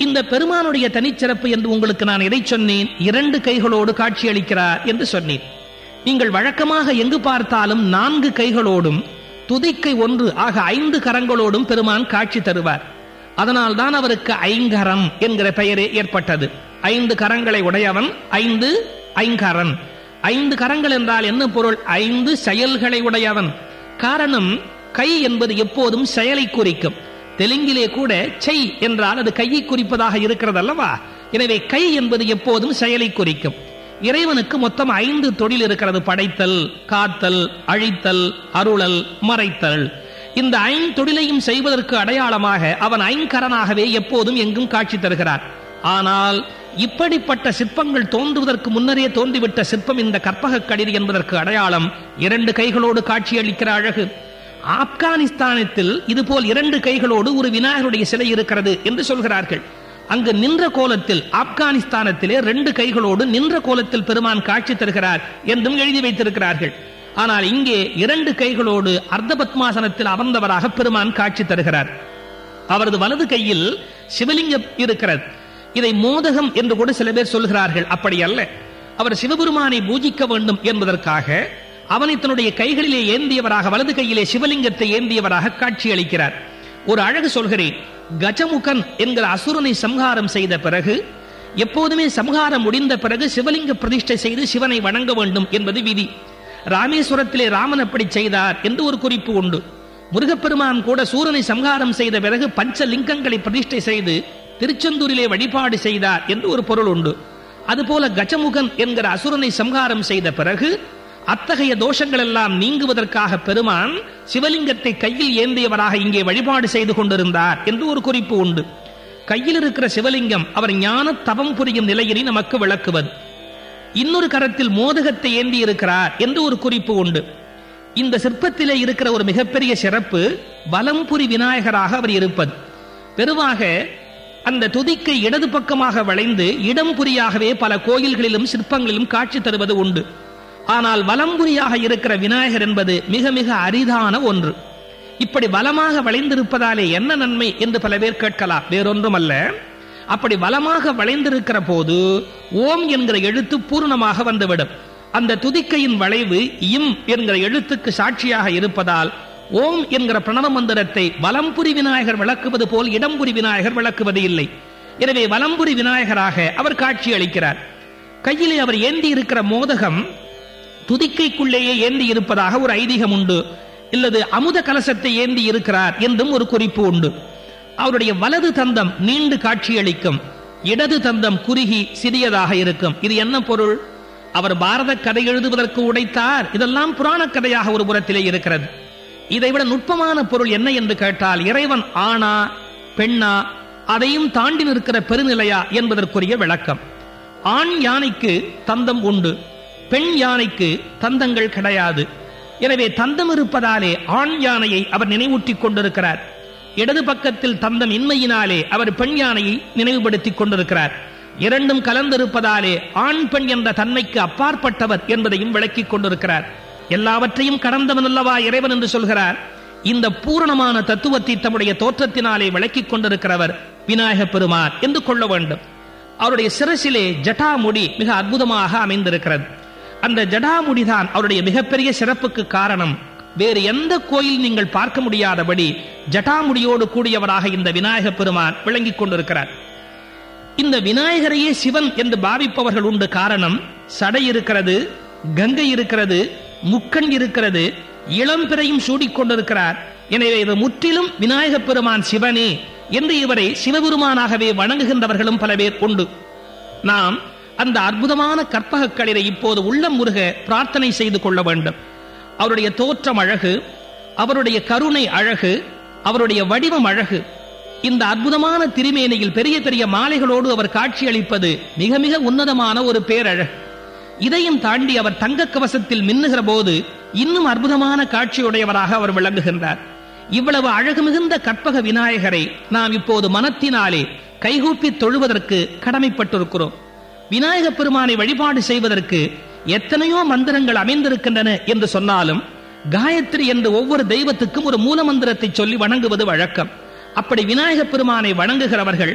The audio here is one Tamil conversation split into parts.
இந்த பெருமானுடைய தனிச்சிறப்பு என்று உங்களுக்கு நான் எதை சொன்னேன் இரண்டு கைகளோடு காட்சியளிக்கிறார் என்று சொன்னேன் நீங்கள் வழக்கமாக எங்கு பார்த்தாலும் நான்கு கைகளோடும் துதிக்கை ஒன்று ஆக ஐந்து கரங்களோடும் பெருமான் காட்சி தருவார் அதனால்தான் அவருக்கு ஐங்கரம் என்கிற பெயரே ஏற்பட்டது ஐந்து கரங்களை உடையவன் ஐந்து ஐங்கரன் ஐந்து கரங்கள் என்றால் என்ன பொருள் ஐந்து செயல்களை உடையவன் காரணம் கை என்பது எப்போதும் செயலை குறிக்கும் தெலுங்கிலே கூட செய் என்றால் அது கையை குறிப்பதாக இருக்கிறது அல்லவா எனவே கை என்பது எப்போதும் செயலை குறிக்கும் இறைவனுக்கு மொத்தம் ஐந்து தொழில் இருக்கிறது படைத்தல் காத்தல் அழித்தல் அருளல் மறைத்தல் இந்த ஐந்தொழிலையும் செய்வதற்கு அடையாளமாக அவன் ஐங்கரனாகவே எப்போதும் எங்கும் காட்சி தருகிறார் ஆனால் இப்படிப்பட்ட சிற்பங்கள் தோன்றுவதற்கு முன்னரே தோன்றிவிட்ட சிற்பம் இந்த கற்பக கடிது என்பதற்கு அடையாளம் இரண்டு கைகளோடு காட்சியளிக்கிற அழகு ஆப்கானிஸ்தானத்தில் இதுபோல் இரண்டு கைகளோடு ஒரு விநாயகருடைய சிலை இருக்கிறது என்று சொல்கிறார்கள் அங்கு நின்ற கோலத்தில் ஆப்கானிஸ்தானத்திலே ரெண்டு கைகளோடு நின்ற கோலத்தில் பெருமான் காட்சி தருகிறார் என்றும் எழுதி வைத்திருக்கிறார்கள் ஆனால் இங்கே இரண்டு கைகளோடு அர்த்த பத்மாசனத்தில் அமர்ந்தவராக பெருமான் காட்சி தருகிறார் அவரது வலது கையில் சிவலிங்கம் இருக்கிறது இதை மோதகம் என்று கூட சில பேர் சொல்கிறார்கள் அப்படி அல்ல அவர் சிவபெருமானை பூஜிக்க வேண்டும் என்பதற்காக அவனை தன்னுடைய கைகளிலே ஏந்தியவராக வலது கையிலே சிவலிங்கத்தை ஏந்தியவராக காட்சி அளிக்கிறார் ஒரு அழகு சொல்கிறேன் கஜமுகன் என்கிற அசுரனை சம்ஹாரம் செய்த பிறகு எப்போதுமே சம்ஹாரம் முடிந்த பிறகு சிவலிங்க பிரதிஷ்டை செய்து சிவனை வணங்க வேண்டும் என்பது விதி ராமேஸ்வரத்திலே ராமன் அப்படி செய்தார் என்று ஒரு குறிப்பு உண்டு முருகப்பெருமான் கூட சூரனை சம்ஹாரம் செய்த பிறகு பஞ்ச லிங்கங்களை பிரதிஷ்டை செய்து திருச்செந்தூரிலே வழிபாடு செய்தார் என்று ஒரு பொருள் உண்டு அதுபோல கஜமுகன் என்கிற அசுரனை சம்ஹாரம் செய்த பிறகு அத்தகைய தோஷங்கள் எல்லாம் நீங்குவதற்காக பெருமான் சிவலிங்கத்தை கையில் ஏந்தியவராக இங்கே வழிபாடு செய்து கொண்டிருந்தார் என்று ஒரு குறிப்பு உண்டு கையில் இருக்கிற சிவலிங்கம் அவர் ஞான தவம் புரியும் நிலையினை நமக்கு விளக்குவது இன்னொரு கரத்தில் மோதகத்தை ஏந்தி இருக்கிறார் என்று ஒரு குறிப்பு உண்டு இந்த சிற்பத்திலே இருக்கிற ஒரு மிகப்பெரிய சிறப்பு வலம்புரி விநாயகராக அவர் இருப்பது பெருவாக அந்த துதிக்கை இடது பக்கமாக வளைந்து இடம்புரியாகவே பல கோயில்களிலும் சிற்பங்களிலும் காட்சி தருவது உண்டு ஆனால் வலம்புரியாக இருக்கிற விநாயகர் என்பது மிக மிக அரிதான ஒன்று இப்படி வலமாக வளைந்திருப்பதாலே என்ன நன்மை என்று பல பேர் கேட்கலாம் வேறொன்றும் அல்ல அப்படி வலமாக வளைந்திருக்கிற போது ஓம் என்கிற எழுத்து பூர்ணமாக வந்துவிடும் அந்த துதிக்கையின் வளைவு இம் என்கிற எழுத்துக்கு சாட்சியாக இருப்பதால் ஓம் என்கிற பிரணவ மந்திரத்தை வலம்புரி விநாயகர் விளக்குவது போல் இடம்புரி விநாயகர் விளக்குவது இல்லை எனவே வலம்புரி விநாயகராக அவர் காட்சி அளிக்கிறார் கையிலே அவர் ஏந்தி இருக்கிற மோதகம் துதிக்கைக்குள்ளேயே ஏந்தி இருப்பதாக ஒரு ஐதீகம் உண்டு இல்லது அமுத கலசத்தை ஏந்தி இருக்கிறார் என்றும் ஒரு குறிப்பு உண்டு அவருடைய வலது தந்தம் நீண்டு காட்சியளிக்கும் இடது தந்தம் குறுகி சிறியதாக இருக்கும் இது என்ன பொருள் அவர் பாரத கதை எழுதுவதற்கு உடைத்தார் இதெல்லாம் புராண கதையாக ஒரு புறத்திலே இருக்கிறது இதைவிட நுட்பமான பொருள் என்ன என்று கேட்டால் இறைவன் ஆணா பெண்ணா அதையும் தாண்டி நிற்கிற பெருநிலையா என்பதற்குரிய விளக்கம் ஆண் யானைக்கு தந்தம் உண்டு பெண் யானைக்கு தந்தங்கள் கிடையாது எனவே தந்தம் இருப்பதாலே ஆண் யானையை அவர் நினைவூட்டிக் கொண்டிருக்கிறார் இடது பக்கத்தில் தந்தம் இன்மையினாலே அவர் பெண் யானையை நினைவுபடுத்திக் கொண்டிருக்கிறார் இரண்டும் கலந்திருப்பதாலே ஆண் பெண் என்ற தன்மைக்கு அப்பாற்பட்டவர் என்பதையும் விளக்கிக் கொண்டிருக்கிறார் எல்லாவற்றையும் கடந்தவன் அல்லவா இறைவன் என்று சொல்கிறார் இந்த பூரணமான தத்துவத்தை தம்முடைய தோற்றத்தினாலே விளக்கிக் கொண்டிருக்கிறவர் விநாயக பெருமான் என்று கொள்ள வேண்டும் அவருடைய சிரசிலே ஜட்டாமுடி மிக அற்புதமாக அமைந்திருக்கிறது அந்த ஜடாமுடிதான் அவருடைய மிகப்பெரிய சிறப்புக்கு காரணம் வேறு எந்த கோயில் நீங்கள் பார்க்க முடியாதபடி ஜட்டாமுடியோடு கூடியவராக இந்த விநாயக பெருமான் விளங்கிக் கொண்டிருக்கிறார் இந்த விநாயகரையே சிவன் என்று பாவிப்பவர்கள் உண்டு காரணம் சடை இருக்கிறது கங்கை இருக்கிறது முக்கண் இருக்கிறது இளம்பிறையும் சூடிக்கொண்டிருக்கிறார் எனவே இது முற்றிலும் விநாயக பெருமான் சிவனே என்று இவரை சிவபெருமானாகவே வணங்குகின்றவர்களும் பல பேர் உண்டு நாம் அந்த அற்புதமான கற்பகக்களிரை இப்போது உள்ளம் முருக பிரார்த்தனை செய்து கொள்ள வேண்டும் அவருடைய தோற்றம் அழகு அவருடைய கருணை அழகு அவருடைய வடிவம் அழகு இந்த அற்புதமான திருமேனியில் பெரிய பெரிய மாலைகளோடு அவர் காட்சியளிப்பது மிக மிக உன்னதமான ஒரு பேரழகு இதையும் தாண்டி அவர் தங்க கவசத்தில் மின்னுகிற போது இன்னும் அற்புதமான காட்சியுடையவராக அவர் விளங்குகின்றார் இவ்வளவு அழகு மிகுந்த கற்பக விநாயகரை நாம் இப்போது மனத்தினாலே கைகூப்பி தொழுவதற்கு கடமைப்பட்டிருக்கிறோம் விநாயக பெருமானை வழிபாடு செய்வதற்கு எத்தனையோ மந்திரங்கள் அமைந்திருக்கின்றன என்று சொன்னாலும் காயத்ரி என்று ஒவ்வொரு தெய்வத்துக்கும் ஒரு மூல மந்திரத்தை சொல்லி வணங்குவது வழக்கம் அப்படி விநாயக பெருமானை வணங்குகிறவர்கள்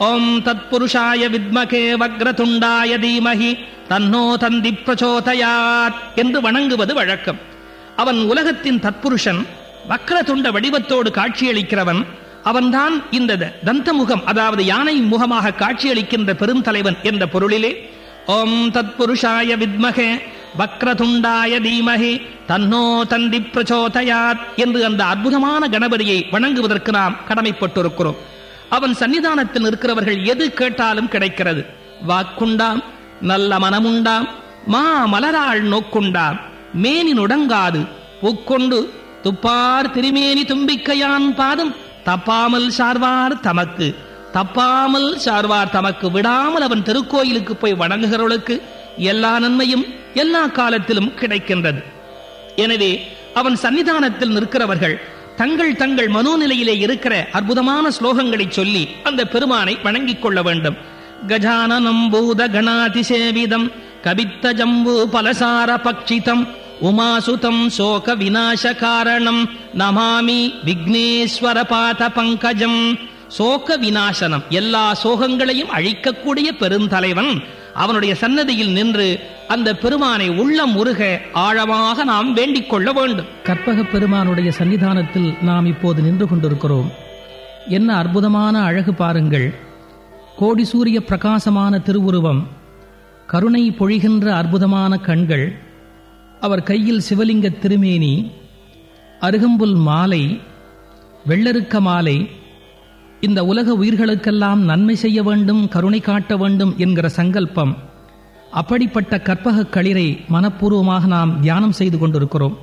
ஓம் தத்புருஷாய வித்மகே வக்ரதுண்டாய தீமஹி தன்னோ தந்தி பிரச்சோதயாத் என்று வணங்குவது வழக்கம் அவன் உலகத்தின் தத்புருஷன் வக்ரதுண்ட வடிவத்தோடு காட்சியளிக்கிறவன் அவன்தான் இந்த த- தந்தமுகம் அதாவது யானை முகமாக காட்சியளிக்கின்ற பெருந்தலைவன் என்ற பொருளிலே ஓம் தத்புருஷாய வித்மகே வக்ரதுண்டாய தீமஹி தன்னோ தந்தி பிரச்சோதயாத் என்று அந்த அற்புதமான கணபதியை வணங்குவதற்கு நாம் கடமைப்பட்டிருக்கிறோம் அவன் சன்னிதானத்தில் இருக்கிறவர்கள் எது கேட்டாலும் கிடைக்கிறது வாக்குண்டாம் நல்ல மனமுண்டாம் மா மலராள் நோக்குண்டாம் மேனி நுடங்காது பூக்கொண்டு துப்பார் திருமேனி தும்பிக்கையான் பாதம் தப்பாமல் சார்வார் தமக்கு தப்பாமல் சார்வார் தமக்கு விடாமல் அவன் திருக்கோயிலுக்கு போய் வணங்குகிறவர்களுக்கு எல்லா நன்மையும் எல்லா காலத்திலும் கிடைக்கின்றது எனவே அவன் சன்னிதானத்தில் நிற்கிறவர்கள் தங்கள் தங்கள் மனோநிலையிலே இருக்கிற அற்புதமான ஸ்லோகங்களை சொல்லி அந்த பெருமானை வணங்கிக் கொள்ள வேண்டும் கஜானனம் பூத கணாதிசேவிதம் கவித்த ஜம்பு பலசார பக்ஷிதம் உமாசுதம் சோக விநாச காரணம் நமாமி விக்னேஸ்வர பாத பங்கஜம் சோக விநாசனம் எல்லா சோகங்களையும் அழிக்கக்கூடிய பெருந்தலைவன் அவனுடைய சன்னதியில் நின்று அந்த பெருமானை உள்ளம் உருக ஆழமாக நாம் வேண்டிக் கொள்ள வேண்டும் கற்பக பெருமானுடைய சன்னிதானத்தில் நாம் இப்போது நின்று கொண்டிருக்கிறோம் என்ன அற்புதமான அழகு பாருங்கள் கோடி சூரிய பிரகாசமான திருவுருவம் கருணை பொழிகின்ற அற்புதமான கண்கள் அவர் கையில் சிவலிங்க திருமேனி அருகம்புல் மாலை வெள்ளருக்க மாலை இந்த உலக உயிர்களுக்கெல்லாம் நன்மை செய்ய வேண்டும் கருணை காட்ட வேண்டும் என்கிற சங்கல்பம் அப்படிப்பட்ட கற்பக களிரை மனப்பூர்வமாக நாம் தியானம் செய்து கொண்டிருக்கிறோம்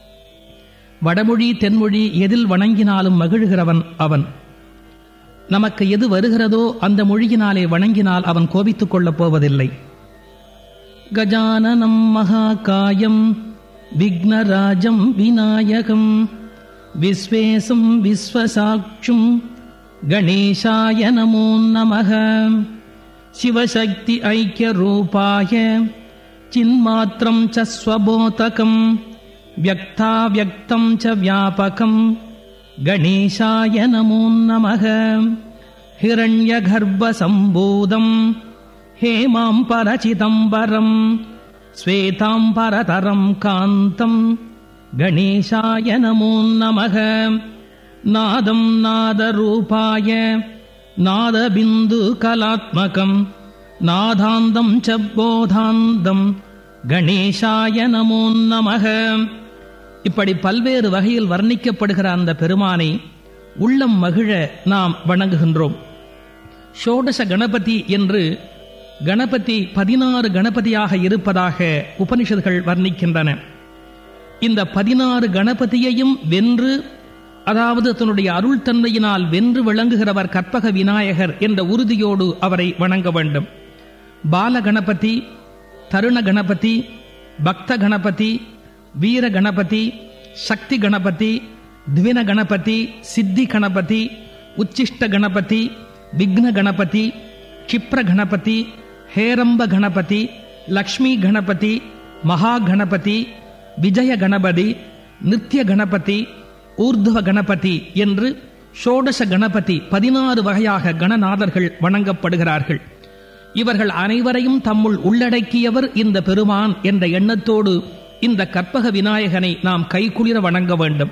வடமொழி தென்மொழி எதில் வணங்கினாலும் மகிழ்கிறவன் அவன் நமக்கு எது வருகிறதோ அந்த மொழியினாலே வணங்கினால் அவன் கோபித்துக் கொள்ளப் போவதில்லை கஜானனம் மகாகாயம் விக்னராஜம் விநாயகம் விஸ்வேசம் விஸ்வசாட்சும் கணேசாய நமோ நமக சிவசக்தி ஐக்கிய ரூபாய சின்மாத்திரம் ச ஸ்வபோதகம் व्यक्ताव्यक्तं च व्यापकं गणेशाय नमो नमः हिरण्यगर्भसम्बोधं हेमाम्बरचिदम्बरं श्वेताम्बरतरं कान्तं गणेशाय नमो नमः नादं नादरूपाय नादबिन्दुकलात्मकं नादान्दं च बोधान्दं கணேசாய நமோ நமக இப்படி பல்வேறு வகையில் வர்ணிக்கப்படுகிற அந்த பெருமானை உள்ளம் மகிழ நாம் வணங்குகின்றோம் ஷோடச கணபதி என்று கணபதி பதினாறு கணபதியாக இருப்பதாக உபனிஷதுகள் வர்ணிக்கின்றன இந்த பதினாறு கணபதியையும் வென்று அதாவது தன்னுடைய அருள் தன்மையினால் வென்று விளங்குகிறவர் கற்பக விநாயகர் என்ற உறுதியோடு அவரை வணங்க வேண்டும் பால கணபதி தருண கணபதி பக்த கணபதி வீர கணபதி சக்தி கணபதி த்வின கணபதி சித்தி கணபதி உச்சிஷ்ட கணபதி விக்ன கணபதி க்ஷிப்ர கணபதி ஹேரம்ப கணபதி லக்ஷ்மி கணபதி மகா கணபதி விஜய கணபதி நித்ய கணபதி ஊர்துவ கணபதி என்று ஷோடச கணபதி பதினாறு வகையாக கணநாதர்கள் வணங்கப்படுகிறார்கள் இவர்கள் அனைவரையும் தம்முள் உள்ளடக்கியவர் இந்த பெருமான் என்ற எண்ணத்தோடு இந்த கற்பக விநாயகனை நாம் கைக்குளிர வணங்க வேண்டும்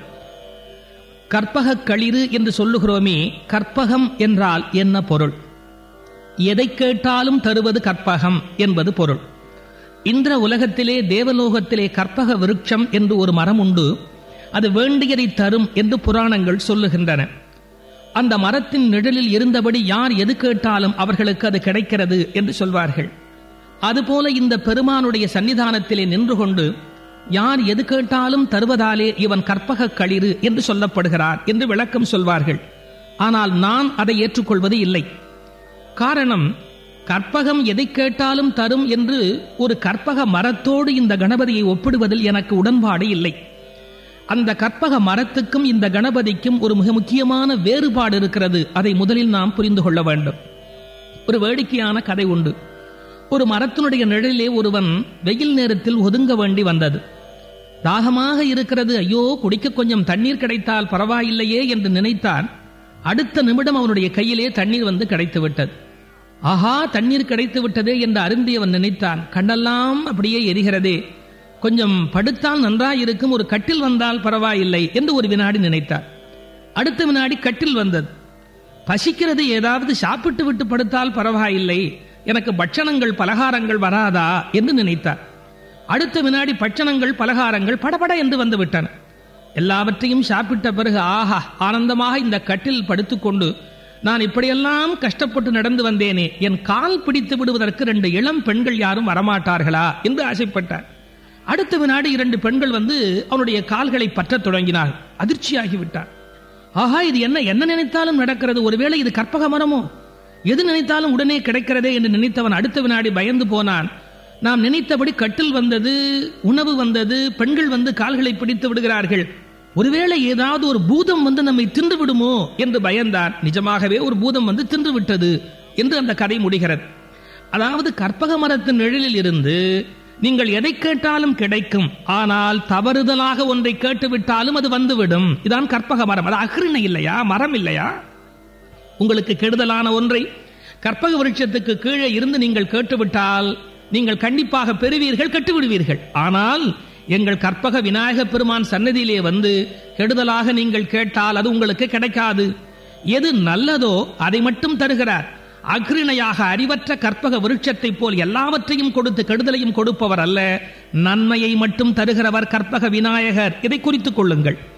கற்பக களிறு என்று சொல்லுகிறோமே கற்பகம் என்றால் என்ன பொருள் எதை கேட்டாலும் தருவது கற்பகம் என்பது பொருள் இந்திர உலகத்திலே தேவலோகத்திலே கற்பக விருட்சம் என்று ஒரு மரம் உண்டு அது வேண்டியதை தரும் என்று புராணங்கள் சொல்லுகின்றன அந்த மரத்தின் நிழலில் இருந்தபடி யார் எது கேட்டாலும் அவர்களுக்கு அது கிடைக்கிறது என்று சொல்வார்கள் அதுபோல இந்த பெருமானுடைய சன்னிதானத்திலே நின்று கொண்டு யார் எது கேட்டாலும் தருவதாலே இவன் கற்பக களிறு என்று சொல்லப்படுகிறார் என்று விளக்கம் சொல்வார்கள் ஆனால் நான் அதை ஏற்றுக்கொள்வது இல்லை காரணம் கற்பகம் எதை கேட்டாலும் தரும் என்று ஒரு கற்பக மரத்தோடு இந்த கணபதியை ஒப்பிடுவதில் எனக்கு உடன்பாடு இல்லை அந்த கற்பக மரத்துக்கும் இந்த கணபதிக்கும் ஒரு மிக முக்கியமான வேறுபாடு இருக்கிறது அதை முதலில் நாம் புரிந்து கொள்ள வேண்டும் ஒரு வேடிக்கையான கதை உண்டு ஒரு மரத்தினுடைய நிழலிலே ஒருவன் வெயில் நேரத்தில் ஒதுங்க வேண்டி வந்தது தாகமாக இருக்கிறது ஐயோ குடிக்க கொஞ்சம் தண்ணீர் கிடைத்தால் பரவாயில்லையே என்று நினைத்தான் அடுத்த நிமிடம் அவனுடைய கையிலே தண்ணீர் வந்து கிடைத்து விட்டது ஆஹா தண்ணீர் கிடைத்து விட்டதே என்று அருந்தியவன் நினைத்தான் கண்ணெல்லாம் அப்படியே எரிகிறதே கொஞ்சம் படுத்தால் நன்றாயிருக்கும் ஒரு கட்டில் வந்தால் பரவாயில்லை என்று ஒரு வினாடி நினைத்தார் அடுத்த வினாடி கட்டில் வந்தது பசிக்கிறது ஏதாவது சாப்பிட்டு விட்டு படுத்தால் பரவாயில்லை எனக்கு பட்சணங்கள் பலகாரங்கள் வராதா என்று நினைத்தார் அடுத்த வினாடி பட்சணங்கள் பலகாரங்கள் படபட என்று வந்து விட்டன எல்லாவற்றையும் சாப்பிட்ட பிறகு ஆஹா ஆனந்தமாக இந்த கட்டில் படுத்துக்கொண்டு நான் இப்படியெல்லாம் கஷ்டப்பட்டு நடந்து வந்தேனே என் கால் பிடித்து விடுவதற்கு ரெண்டு இளம் பெண்கள் யாரும் வரமாட்டார்களா என்று ஆசைப்பட்டார் அடுத்த வினாடி இரண்டு பெண்கள் வந்து அவனுடைய கால்களை பற்றத் தொடங்கினார் அதிர்ச்சியாகி விட்டார் ஆஹா இது என்ன என்ன நினைத்தாலும் நடக்கிறது ஒருவேளை இது கற்பக மரமோ எது நினைத்தாலும் உடனே கிடைக்கிறதே என்று நினைத்தவன் அடுத்த வினாடி பயந்து போனான் நாம் நினைத்தபடி கட்டில் வந்தது உணவு வந்தது பெண்கள் வந்து கால்களை பிடித்து விடுகிறார்கள் ஒருவேளை ஏதாவது ஒரு பூதம் வந்து நம்மை தின்று விடுமோ என்று பயந்தான் நிஜமாகவே ஒரு பூதம் வந்து தின்று விட்டது என்று அந்த கதை முடிகிறது அதாவது கற்பக மரத்தின் நிழலில் இருந்து நீங்கள் எதை கேட்டாலும் கிடைக்கும் ஆனால் தவறுதலாக ஒன்றை கேட்டுவிட்டாலும் அது வந்துவிடும் இதான் கற்பக மரம் அது அகிருணை இல்லையா மரம் இல்லையா உங்களுக்கு கெடுதலான ஒன்றை கற்பக விருட்சத்துக்கு கீழே இருந்து நீங்கள் கேட்டுவிட்டால் நீங்கள் கண்டிப்பாக பெறுவீர்கள் கட்டுவிடுவீர்கள் ஆனால் எங்கள் கற்பக விநாயக பெருமான் சன்னதியிலே வந்து கெடுதலாக நீங்கள் கேட்டால் அது உங்களுக்கு கிடைக்காது எது நல்லதோ அதை மட்டும் தருகிறார் அக்ரிணையாக அறிவற்ற கற்பக விருட்சத்தை போல் எல்லாவற்றையும் கொடுத்து கெடுதலையும் கொடுப்பவர் அல்ல நன்மையை மட்டும் தருகிறவர் கற்பக விநாயகர் இதை குறித்துக் கொள்ளுங்கள்